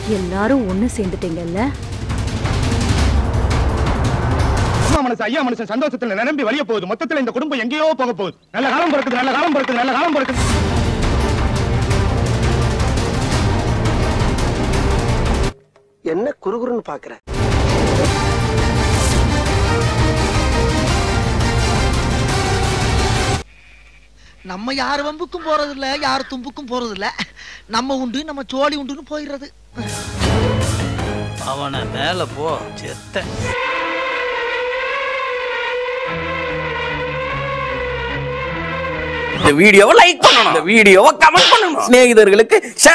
எல்லாரும் ஒண்ணு சேர்ந்துட்டீங்கல்ல அம்மா மனசு ஐயா மனுஷன் சந்தோஷத்துல நிரம்பி வழிய போகுது மொத்தத்துல இந்த குடும்பம் எங்கேயோ போக போகுது நல்ல காலம் பிறக்குது நல்ல காலம் பிறக்குது நல்ல காலம் பிறக்குது என்ன குறுகுறுன்னு பாக்குற நம்ம யார் வம்புக்கும் போறது இல்ல யார் தும்புக்கும் போறது இல்ல நம்ம உண்டு நம்ம சோழி உண்டுன்னு போயிடுறது அவனை மேல போ செத்த இந்த வீடியோவை லைக் பண்ணணும் இந்த வீடியோவை கமெண்ட் பண்ணணும் சிநேகிதர்களுக்கு share